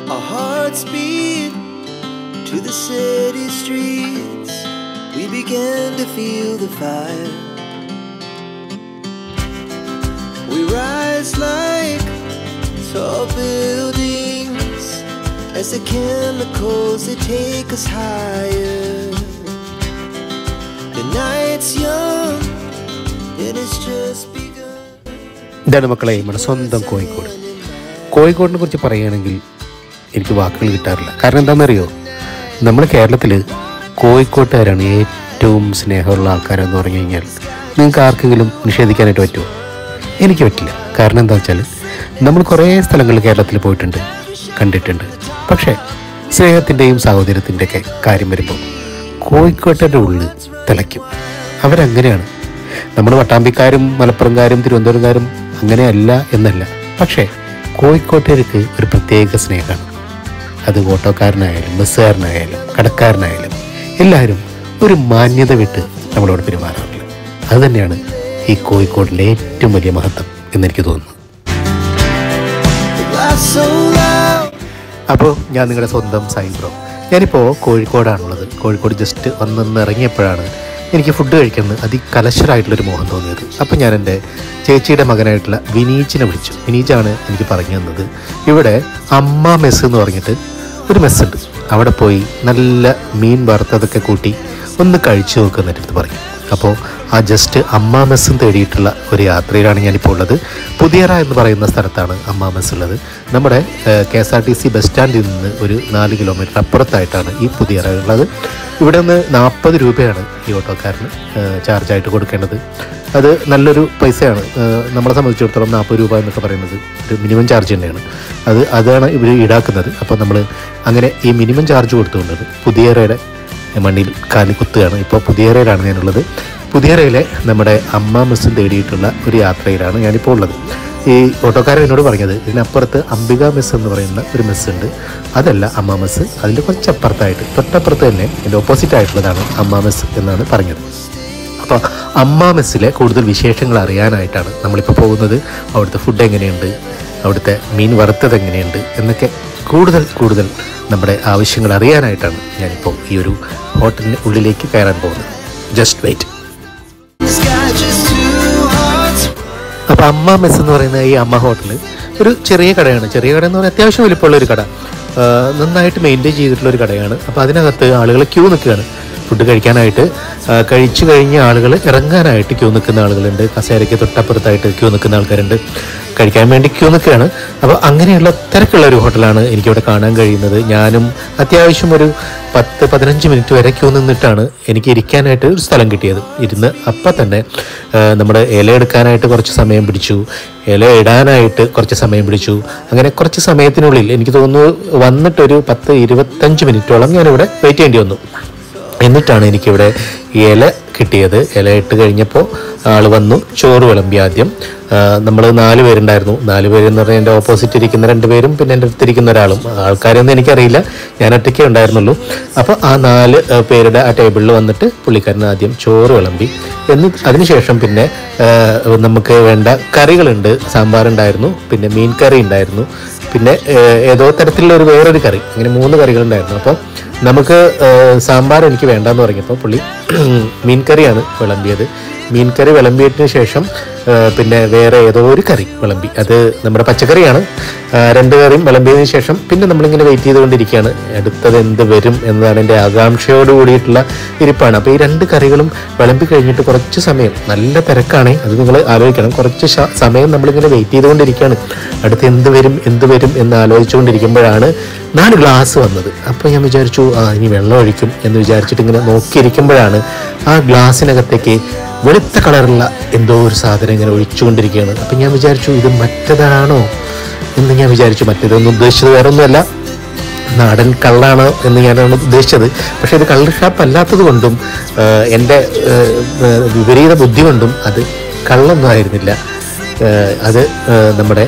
Our hearts beat to the city streets. We began to feel the fire. We rise like tall buildings as the chemicals they take us higher. The night's young and it's just begun. ഇതാണ് മക്കളെ നമ്മുടെ സ്വന്തം കോഴിക്കോട് കോഴിക്കോടിനെ കുറിച്ച് പറയുകയാണെങ്കിൽ എനിക്ക് വാക്കുകൾ കിട്ടാറില്ല കാരണം എന്താണെന്നറിയോ നമ്മൾ കേരളത്തിൽ കോഴിക്കോട്ടുകാരാണ് ഏറ്റവും സ്നേഹമുള്ള ആൾക്കാരെന്ന് പറഞ്ഞു കഴിഞ്ഞാൽ നിങ്ങൾക്ക് ആർക്കെങ്കിലും നിഷേധിക്കാനായിട്ട് പറ്റുമോ എനിക്ക് പറ്റില്ല കാരണം എന്താ വെച്ചാൽ നമ്മൾ കുറേ സ്ഥലങ്ങളിൽ കേരളത്തിൽ പോയിട്ടുണ്ട് കണ്ടിട്ടുണ്ട് പക്ഷേ സ്നേഹത്തിൻ്റെയും സാഹോദര്യത്തിൻ്റെയൊക്കെ കാര്യം വരുമ്പോൾ കോഴിക്കോട്ടിൻ്റെ ഉള്ളിൽ തിളയ്ക്കും അവരങ്ങനെയാണ് നമ്മൾ വട്ടാമ്പിക്കാരും മലപ്പുറംകാരും തിരുവനന്തപുരംകാരും അങ്ങനെയല്ല എന്നല്ല പക്ഷേ കോഴിക്കോട്ടുകാർക്ക് ഒരു പ്രത്യേക സ്നേഹമാണ് അത് ഓട്ടോക്കാരനായാലും ബസ്സുകാരനായാലും കടക്കാരനായാലും എല്ലാവരും ഒരു മാന്യത വിട്ട് നമ്മളോട് പെരുമാറാറില്ല അത് തന്നെയാണ് ഈ കോഴിക്കോടിൻ്റെ ഏറ്റവും വലിയ മഹത്വം എന്നെനിക്ക് തോന്നുന്നു The glass so loud. അപ്പോൾ ഞാൻ നിങ്ങളുടെ സ്വന്തം സൈൻ ബ്രോ ഞാനിപ്പോൾ കോഴിക്കോടാണുള്ളത് കോഴിക്കോട് ജസ്റ്റ് വന്നൊന്ന് ഇറങ്ങിയപ്പോഴാണ് എനിക്ക് ഫുഡ് കഴിക്കുന്നത് അതികലശരായിട്ടുള്ളൊരു മോഹം തോന്നിയത് അപ്പോൾ ഞാൻ എൻ്റെ ചേച്ചിയുടെ മകനായിട്ടുള്ള വിനീച്ചിനെ വിളിച്ചു വിനീച്ചാണ് എനിക്ക് പറഞ്ഞു തന്നത് ഇവിടെ അമ്മ മെസ്സ് എന്ന് പറഞ്ഞിട്ട് ഒരു മെസ്സുണ്ട് അവിടെ പോയി നല്ല മീൻ വറുത്തതൊക്കെ കൂട്ടി ഒന്ന് കഴിച്ചു നോക്കുന്ന അടുത്ത് പറഞ്ഞു അപ്പോൾ ആ ജസ്റ്റ് അമ്മ മെസ്സും തേടിയിട്ടുള്ള ഒരു യാത്രയിലാണ് ഞാനിപ്പോൾ ഉള്ളത് പുതിയറ എന്ന് പറയുന്ന സ്ഥലത്താണ് അമ്മ മെസ് ഉള്ളത് നമ്മുടെ K S R T C bus സ്റ്റാൻഡിൽ നിന്ന് ഒരു നാല് കിലോമീറ്റർ അപ്പുറത്തായിട്ടാണ് ഈ പുതിയറ ഉള്ളത് ഇവിടെ നിന്ന് നാൽപ്പത് രൂപയാണ് ഈ ഓട്ടോക്കാരന് ചാർജായിട്ട് കൊടുക്കേണ്ടത് അത് നല്ലൊരു പൈസയാണ് ഏഹ് നമ്മളെ സംബന്ധിച്ചിടത്തോളം നാൽപ്പത് രൂപ എന്നൊക്കെ പറയുന്നത് ഒരു മിനിമം ചാർജ് തന്നെയാണ് അത് അതാണ് ഇവർ ഈടാക്കുന്നത് അപ്പോൾ നമ്മൾ അങ്ങനെ ഈ മിനിമം ചാർജ് കൊടുത്തുകൊണ്ട് പുതിയറയുടെ മണ്ണിൽ കാലി കുത്തുകയാണ് ഇപ്പോൾ പുതിയറയിലാണ് ഞാനുള്ളത് പുതിയറയിലെ നമ്മുടെ അമ്മ മെസ്സും തേടിയിട്ടുള്ള ഒരു യാത്രയിലാണ് ഞാനിപ്പോൾ ഉള്ളത് ഈ ഓട്ടോക്കാരൻ എന്നോട് പറഞ്ഞത് ഇതിനപ്പുറത്ത് അംബിക മെസ് എന്ന് പറയുന്ന ഒരു മെസ്സ് ഉണ്ട് അതല്ല അമ്മ മെസ്സ് അതിൻ്റെ കുറച്ചപ്പുറത്തായിട്ട് തൊട്ടപ്പുറത്ത് തന്നെ എൻ്റെ ഓപ്പോസിറ്റ് ആയിട്ടുള്ളതാണ് അമ്മ മെസ് എന്നാണ് പറഞ്ഞത് അപ്പോൾ അമ്മ മെസ്സിലെ കൂടുതൽ വിശേഷങ്ങൾ അറിയാനായിട്ടാണ് നമ്മളിപ്പോൾ പോകുന്നത് അവിടുത്തെ ഫുഡ് എങ്ങനെയുണ്ട് അവിടുത്തെ മീൻ വറുത്തത് എങ്ങനെയുണ്ട് എന്നൊക്കെ കൂടുതൽ കൂടുതൽ നമ്മുടെ ആവശ്യങ്ങൾ അറിയാനായിട്ടാണ് ഞാനിപ്പോൾ ഈ ഒരു ഹോട്ടലിന് ഉള്ളിലേക്ക് കയറാൻ പോകുന്നത് just wait Sky just too hot. അപ്പോൾ അമ്മ മെസ് എന്ന് പറയുന്ന ഈ അമ്മ ഹോട്ടൽ ഒരു ചെറിയ കടയാണ് ചെറിയ കട എന്ന് പറഞ്ഞാൽ അത്യാവശ്യം വലിപ്പമുള്ള ഒരു കട ആ, നന്നായിട്ട് മെയിൻറ്റെയിൻ ചെയ്തിട്ടുള്ള ഒരു കടയാണ് അപ്പോൾ അതിനകത്ത് ആളുകൾ ക്യൂ നിൽക്കുകയാണ് ഫുഡ് കഴിക്കാനായിട്ട് ആ, കഴിച്ചു കഴിഞ്ഞ ആളുകൾ ഇറങ്ങാനായിട്ട് ക്യൂ നിൽക്കുന്ന ആളുകളുണ്ട് കസേരയ്ക്ക് തൊട്ടപ്പുറത്തായിട്ട് ക്യൂ നിൽക്കുന്ന ആൾക്കാരുണ്ട് കഴിക്കാൻ വേണ്ടി ക്യൂ നിൽക്കുകയാണ് അപ്പോൾ അങ്ങനെയുള്ള തിരക്കുള്ള ഒരു ഹോട്ടലാണ് എനിക്കിവിടെ കാണാൻ കഴിയുന്നത് ഞാനും അത്യാവശ്യം ഒരു പത്ത് പതിനഞ്ച് മിനിറ്റ് വരെ ക്യൂ നിന്നിട്ടാണ് എനിക്ക് ഇരിക്കാനായിട്ട് ഒരു സ്ഥലം കിട്ടിയത് ഇരുന്ന് അപ്പം തന്നെ ആ, നമ്മുടെ ഇല എടുക്കാനായിട്ട് കുറച്ച് സമയം പിടിച്ചു ഇല ഇടാനായിട്ട് കുറച്ച് സമയം പിടിച്ചു അങ്ങനെ കുറച്ച് സമയത്തിനുള്ളിൽ എനിക്ക് തോന്നുന്നു വന്നിട്ടൊരു പത്ത് ഇരുപത്തഞ്ച് മിനിറ്റോളം ഞാനിവിടെ വെയിറ്റ് ചെയ്യേണ്ടി വന്നു എന്നിട്ടാണ് എനിക്കിവിടെ ഇല കിട്ടിയത് ഇല ഇട്ട് കഴിഞ്ഞപ്പോൾ ആൾ വന്നു ചോറ് വിളമ്പി ആദ്യം നമ്മൾ നാല് പേരുണ്ടായിരുന്നു നാല് പേര് എന്ന് പറഞ്ഞാൽ എൻ്റെ ഓപ്പോസിറ്റ് ഇരിക്കുന്ന രണ്ട് പേരും പിന്നെ എൻ്റെ അടുത്തിരിക്കുന്ന ഒരാളും ആൾക്കാരൊന്നും എനിക്കറിയില്ല ഞാൻ ഒറ്റയ്ക്കേ ഉണ്ടായിരുന്നുള്ളൂ അപ്പോൾ ആ നാല് ആ, പേരുടെ ആ ടേബിളിൽ വന്നിട്ട് പുള്ളിക്കാരൻ ആദ്യം ചോറ് വിളമ്പി എന്ന് അതിനുശേഷം പിന്നെ ആ, നമുക്ക് വേണ്ട കറികളുണ്ട് സാമ്പാറുണ്ടായിരുന്നു പിന്നെ മീൻ കറി ഉണ്ടായിരുന്നു പിന്നെ ഏഹ്, ഏതോ തരത്തിലുള്ള ഒരു വേറൊരു കറി അങ്ങനെ മൂന്ന് കറികളുണ്ടായിരുന്നു അപ്പോൾ നമുക്ക് ഏഹ്, സാമ്പാർ എനിക്ക് വേണ്ടെന്ന് പറഞ്ഞപ്പോൾ പുള്ളി മീൻ കറിയാണ് വിളമ്പിയത് മീൻ കറി വിളമ്പിയതിന് ശേഷം ഏഹ്, പിന്നെ വേറെ ഏതോ ഒരു കറി വിളമ്പി അത് നമ്മുടെ പച്ചക്കറിയാണ് ആ, രണ്ട് കറിയും വിളമ്പിയതിന് ശേഷം പിന്നെ നമ്മളിങ്ങനെ വെയിറ്റ് ചെയ്തുകൊണ്ടിരിക്കുകയാണ് അടുത്തത് എന്ത് വരും എന്നതാണ് എൻ്റെ ആകാംക്ഷയോട് കൂടിയിട്ടുള്ള ഇരിപ്പാണ് അപ്പോൾ ഈ രണ്ട് കറികളും വിളമ്പി കഴിഞ്ഞിട്ട് കുറച്ച് സമയം നല്ല തിരക്കാണ് അത് നിങ്ങൾ ആലോചിക്കണം കുറച്ച് ശ- സമയം നമ്മളിങ്ങനെ വെയിറ്റ് ചെയ്തുകൊണ്ടിരിക്കുകയാണ് അടുത്ത് എന്ത് വരും എന്ത് വരും എന്ന് ആലോചിച്ചുകൊണ്ടിരിക്കുമ്പോഴാണ് നാല് ഗ്ലാസ് വന്നത് അപ്പോൾ ഞാൻ വിചാരിച്ചു ആ ഇനി വെള്ളം ഒഴിക്കും എന്ന് വിചാരിച്ചിട്ട് ഇങ്ങനെ നോക്കിയിരിക്കുമ്പോഴാണ് ആ ഗ്ലാസ്സിനകത്തേക്ക് വെളുത്ത കളറുള്ള എന്തോ ഒരു സാധനം ഇങ്ങനെ ഒഴിച്ചുകൊണ്ടിരിക്കുകയാണ് അപ്പം ഞാൻ വിചാരിച്ചു ഇത് മറ്റേതാണോ എന്ന് ഞാൻ വിചാരിച്ചു മറ്റേതൊന്നും ഉദ്ദേശിച്ചത് വേറെ ഒന്നുമല്ല നാടൻ കള്ളാണ് എന്ന് ഞാനാണ് ഉദ്ദേശിച്ചത് പക്ഷേ ഇത് കള്ള് ഷാപ്പ് അല്ലാത്തത് കൊണ്ടും ആഹ്, എൻ്റെ ആഹ്, ആഹ്, വിപരീത ബുദ്ധി കൊണ്ടും അത് കള്ളൊന്നും ആയിരുന്നില്ല ആഹ്, അത് ആഹ്, നമ്മുടെ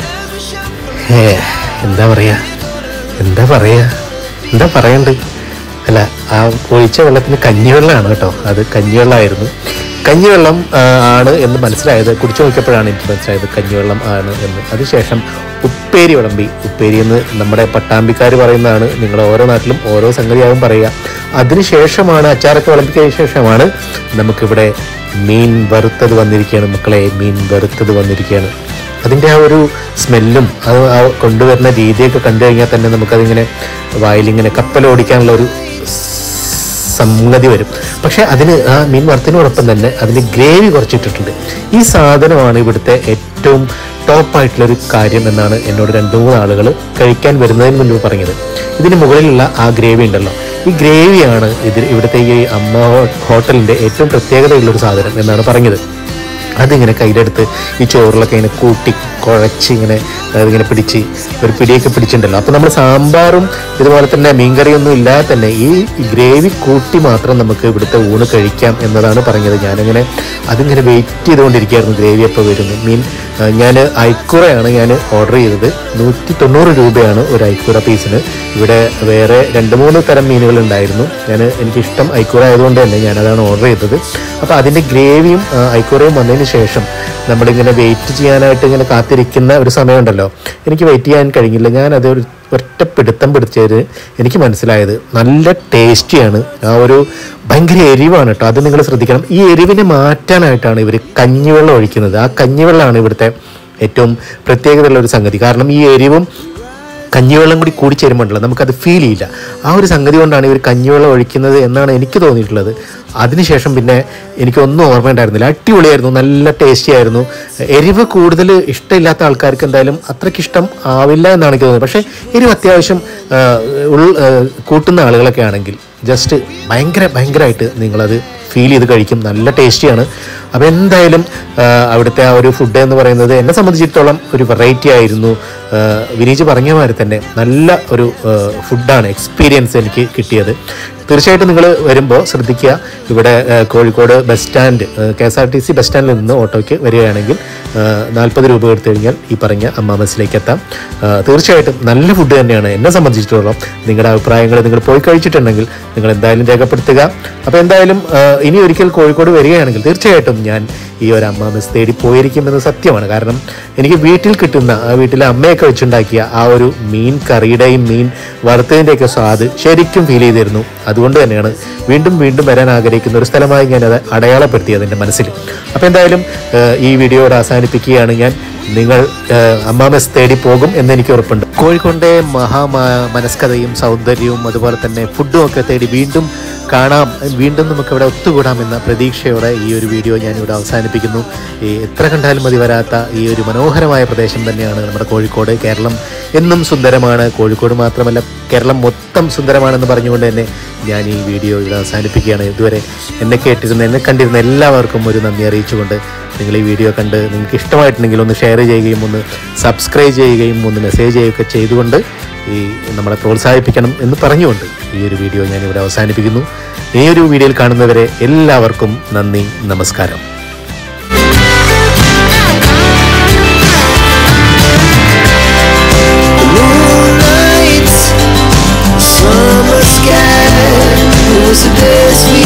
ഏ, എന്താ പറയാ എന്താ പറയാ എന്താ പറയണ്ട് അല്ല ആ ഒഴിച്ച വെള്ളത്തിന് കഞ്ഞിവെള്ളമാണ് കേട്ടോ അത് കഞ്ഞിവെള്ളമായിരുന്നു കഞ്ഞിവെള്ളം ആ, ആണ് എന്ന് മനസ്സിലായത് കുടിച്ചു നോക്കിയപ്പോഴാണ് എനിക്ക് മനസ്സിലായത് കഞ്ഞിവെള്ളം ആണ് എന്ന് അതിനുശേഷം ഉപ്പ് ഉപ്പേരി വിളമ്പി ഉപ്പേരി എന്ന് നമ്മുടെ പട്ടാമ്പിക്കാർ പറയുന്നതാണ് നിങ്ങൾ ഓരോ നാട്ടിലും ഓരോ സംഗതിയാവും പറയുക അതിനുശേഷമാണ് അച്ചാറൊക്കെ വിളമ്പി കഴിഞ്ഞ ശേഷമാണ് നമുക്കിവിടെ മീൻ വറുത്തത് വന്നിരിക്കുകയാണ് മക്കളെ മീൻ വറുത്തത് വന്നിരിക്കുകയാണ് അതിൻ്റെ ആ ഒരു സ്മെല്ലും അത് ആ കൊണ്ടുവരുന്ന രീതിയൊക്കെ കണ്ടു കഴിഞ്ഞാൽ തന്നെ നമുക്കതിങ്ങനെ വായിലിങ്ങനെ കപ്പലോടിക്കാനുള്ള ഒരു സംഗതി വരും പക്ഷെ അതിന് ആ മീൻ വറുത്തതിനോടൊപ്പം തന്നെ അതിന് ഗ്രേവി കുറച്ചിട്ടിട്ടുണ്ട് ഈ സാധനമാണ് ഇവിടുത്തെ ഏറ്റവും ടോപ്പായിട്ടുള്ള ഒരു കാര്യം എന്നാണ് എന്നോട് രണ്ട് മൂന്ന് ആളുകൾ കഴിക്കാൻ വരുന്നതിന് മുൻപ് പറഞ്ഞത് ഇതിന് മുകളിലുള്ള ആ ഗ്രേവി ഉണ്ടല്ലോ ഈ ഗ്രേവിയാണ് ഇതിൽ ഇവിടുത്തെ ഈ അമ്മ ഹോ- ഹോട്ടലിൻ്റെ ഏറ്റവും പ്രത്യേകതയുള്ളൊരു സാധനം എന്നാണ് പറഞ്ഞത് അതിങ്ങനെ കയ്യിലെടുത്ത് ഈ ചോറിലൊക്കെ ഇങ്ങനെ കൂട്ടി കുഴച്ച് ഇങ്ങനെ അതിങ്ങനെ പിടിച്ച് ഒരു പിടിയൊക്കെ പിടിച്ചിട്ടുണ്ടല്ലോ അപ്പോൾ നമ്മൾ സാമ്പാറും ഇതുപോലെ തന്നെ മീൻകറിയൊന്നും ഇല്ലാതെ തന്നെ ഈ ഗ്രേവി കൂട്ടി മാത്രം നമുക്ക് ഇവിടുത്തെ ഊണ് കഴിക്കാം എന്നതാണ് പറഞ്ഞത് ഞാനിങ്ങനെ അതിങ്ങനെ വെയിറ്റ് ചെയ്തുകൊണ്ടിരിക്കുകയായിരുന്നു ഗ്രേവി എപ്പോൾ വരുന്നു മീൻ ഞാൻ ഐക്കുറയാണ് ഞാൻ ഓർഡർ ചെയ്തത് നൂറ്റി തൊണ്ണൂറ് രൂപയാണ് ഒരു ഐക്കുറ പീസിന് ഇവിടെ വേറെ രണ്ട് മൂന്ന് തരം മീനുകൾ ഉണ്ടായിരുന്നു ഞാൻ എനിക്കിഷ്ടം ഐക്കുറ ആയതുകൊണ്ട് തന്നെ ഞാനതാണ് ഓർഡർ ചെയ്തത് അപ്പോൾ അതിൻ്റെ ഗ്രേവിയും ആ, ഐക്കുറയും വന്നതിന് ശേഷം നമ്മളിങ്ങനെ വെയിറ്റ് ചെയ്യാനായിട്ട് ഇങ്ങനെ കാത്തിരിക്കുന്ന ഒരു സമയമുണ്ടല്ലോ എനിക്ക് വെയിറ്റ് ചെയ്യാൻ കഴിഞ്ഞില്ല ഞാനത് ഒരു ഒറ്റ പിടുത്തം പിടിച്ചത് എനിക്ക് മനസ്സിലായത് നല്ല ടേസ്റ്റിയാണ് ആ ഒരു ഭയങ്കര എരിവാണ് കേട്ടോ അത് നിങ്ങൾ ശ്രദ്ധിക്കണം ഈ എരിവിനെ മാറ്റാനായിട്ടാണ് ഇവർ കഞ്ഞിവെള്ളം ഒഴിക്കുന്നത് ആ കഞ്ഞിവെള്ളമാണ് ഇവിടുത്തെ ഏറ്റവും പ്രത്യേകതയുള്ള ഒരു സംഗതി കാരണം ഈ എരിവും കഞ്ഞിവെള്ളം കൂടി കൂടി ചേരുമ്പോണ്ടല്ലോ നമുക്കത് ഫീൽ ചെയ്യില്ല ആ ഒരു സംഗതി കൊണ്ടാണ് ഇവർ കഞ്ഞിവെള്ളം ഒഴിക്കുന്നത് എന്നാണ് എനിക്ക് തോന്നിയിട്ടുള്ളത് അതിനുശേഷം പിന്നെ എനിക്കൊന്നും ഓർമ്മയുണ്ടായിരുന്നില്ല അടിപൊളിയായിരുന്നു നല്ല ടേസ്റ്റി ആയിരുന്നു എരിവ് കൂടുതൽ ഇഷ്ടമില്ലാത്ത ആൾക്കാർക്ക് എന്തായാലും അത്രയ്ക്ക് ഇഷ്ടം ആവില്ല എന്നാണ് എനിക്ക് തോന്നുന്നത് പക്ഷേ എരിവ് അത്യാവശ്യം ആ, ഉൾ ആ, കൂട്ടുന്ന ആളുകളൊക്കെ ആണെങ്കിൽ ജസ്റ്റ് ഭയങ്കര ഭയങ്കരമായിട്ട് നിങ്ങളത് ഫീൽ ചെയ്ത് കഴിക്കും നല്ല ടേസ്റ്റിയാണ് അപ്പോൾ എന്തായാലും ആ, അവിടുത്തെ ആ ഒരു ഫുഡ് എന്ന് പറയുന്നത് എന്നെ സംബന്ധിച്ചിടത്തോളം ഒരു വെറൈറ്റി ആയിരുന്നു ആ, വിനീജ് പറഞ്ഞ മാതിരി തന്നെ നല്ല ഒരു ആ, ഫുഡാണ് എക്സ്പീരിയൻസ് എനിക്ക് കിട്ടിയത് തീർച്ചയായിട്ടും നിങ്ങൾ വരുമ്പോൾ ശ്രദ്ധിക്കുക ഇവിടെ ആ, Kozhikode bus stand K S R T C bus സ്റ്റാൻഡിൽ നിന്ന് ഓട്ടോയ്ക്ക് വരികയാണെങ്കിൽ നാൽപ്പത് രൂപ എടുത്തു കഴിഞ്ഞാൽ ഈ പറഞ്ഞ അമ്മാമസിലേക്ക് എത്താം ആ, തീർച്ചയായിട്ടും നല്ല ഫുഡ് തന്നെയാണ് എന്നെ സംബന്ധിച്ചിടത്തോളം നിങ്ങളുടെ അഭിപ്രായങ്ങൾ നിങ്ങൾ പോയി കഴിച്ചിട്ടുണ്ടെങ്കിൽ നിങ്ങൾ എന്തായാലും രേഖപ്പെടുത്തുക അപ്പോൾ എന്തായാലും ആ, ഇനി ഒരിക്കൽ കോഴിക്കോട് വരികയാണെങ്കിൽ തീർച്ചയായിട്ടും ഞാൻ ഈ ഒരു അമ്മാമസ് തേടി പോയിരിക്കുമെന്ന് സത്യമാണ് കാരണം എനിക്ക് വീട്ടിൽ കിട്ടുന്ന ആ വീട്ടിലെ അമ്മയൊക്കെ വെച്ചുണ്ടാക്കിയ ആ ഒരു മീൻ കറിയുടെയും മീൻ വറുത്തതിൻ്റെയൊക്കെ സ്വാദ് ശരിക്കും ഫീൽ ചെയ്തിരുന്നു അതുകൊണ്ട് തന്നെയാണ് വീണ്ടും വീണ്ടും വരാൻ ആഗ്രഹിക്കുന്ന ഒരു സ്ഥലമായി ഞാനത് അടയാളപ്പെടുത്തിയത് എൻ്റെ മനസ്സിൽ അപ്പോൾ എന്തായാലും ആ, ഈ വീഡിയോയുടെ അവസാനിപ്പിക്കുകയാണ് ഞാൻ നിങ്ങൾ ആ, അമ്മാമസ് തേടി പോകും എന്ന് എനിക്ക് ഉറപ്പുണ്ട് കോഴിക്കോട്ടെ മഹാ മനസ്കഥയും സൗന്ദര്യവും അതുപോലെ തന്നെ ഫുഡും ഒക്കെ തേടി വീണ്ടും കാണാം വീണ്ടും നമുക്ക് ഇവിടെ ഒത്തുകൂടാം എന്ന പ്രതീക്ഷയോടെ ഈ ഒരു വീഡിയോ ഞാനിവിടെ അവസാനിപ്പിക്കുന്നു ഈ എത്ര കണ്ടാലും മതി വരാത്ത ഈ ഒരു മനോഹരമായ പ്രദേശം തന്നെയാണ് നമ്മുടെ കോഴിക്കോട് കേരളം എന്നും സുന്ദരമാണ് കോഴിക്കോട് മാത്രമല്ല കേരളം മൊത്തം സുന്ദരമാണെന്ന് പറഞ്ഞുകൊണ്ട് തന്നെ ഞാൻ ഈ വീഡിയോ ഇവിടെ അവസാനിപ്പിക്കുകയാണ് ഇതുവരെ എന്നെ കേട്ടിരുന്ന എന്നെ കണ്ടിരുന്ന എല്ലാവർക്കും ഒരു നന്ദി അറിയിച്ചുകൊണ്ട് നിങ്ങൾ ഈ വീഡിയോ കണ്ട് നിങ്ങൾക്ക് ഇഷ്ടമായിട്ടുണ്ടെങ്കിൽ ഒന്ന് ഷെയർ ചെയ്യുകയും ഒന്ന് സബ്സ്ക്രൈബ് ചെയ്യുകയും ഒന്ന് മെസ്സേജ് ചെയ്യുകയൊക്കെ ചെയ്തുകൊണ്ട് ഈ നമ്മളെ പ്രോത്സാഹിപ്പിക്കണം എന്ന് പറഞ്ഞുകൊണ്ട് ഈ ഒരു വീഡിയോ ഞാൻ ഇവിടെ അവസാനിപ്പിക്കുന്നു ഈ ഒരു വീഡിയോയിൽ കാണുന്നവരെ എല്ലാവർക്കും നന്ദി നമസ്കാരം Moonlight, summer sky, who's the best we